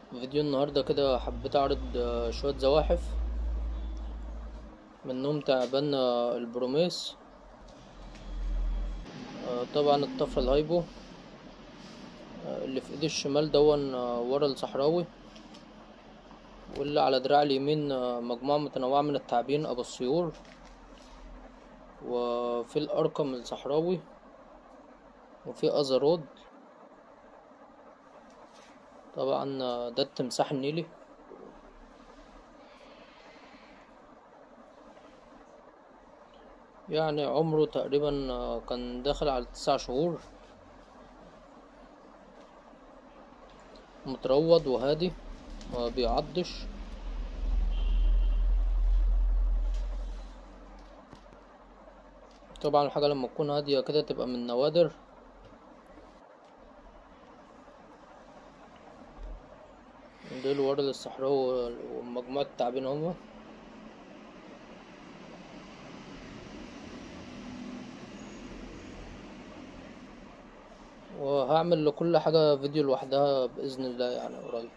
فيديو النهاردة كده حبيت أعرض آه، شوية زواحف منهم تعبان آه، البروميس آه، طبعا الطفرة الهايبو آه، اللي في ايدي الشمال دون آه، ورا الصحراوي واللي على دراع اليمين آه، مجموعة متنوعة من التعابين أبو السيور وفي الأرقم الصحراوي وفي أزرود طبعا آه، ده التمساح النيلي يعني عمره تقريبا آه، كان داخل على تسع شهور متروض وهادي ما بيعضش طبعا الحاجة لما تكون هادية كده تبقى من نوادر دول ورد الصحراوي ومجموعة التعابين هما وهعمل لكل حاجة فيديو لوحدها بإذن الله يعني قريب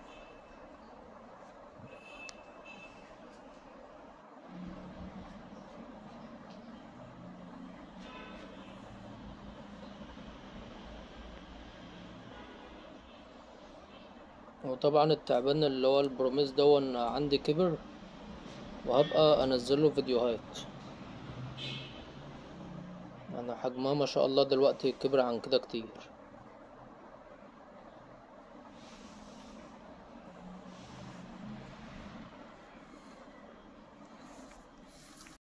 وطبعا التعبان اللي هو البروميس دون عندي كبر وهبقى انزله فيديوهات يعني حجمها ما شاء الله دلوقتي كبر عن كده كتير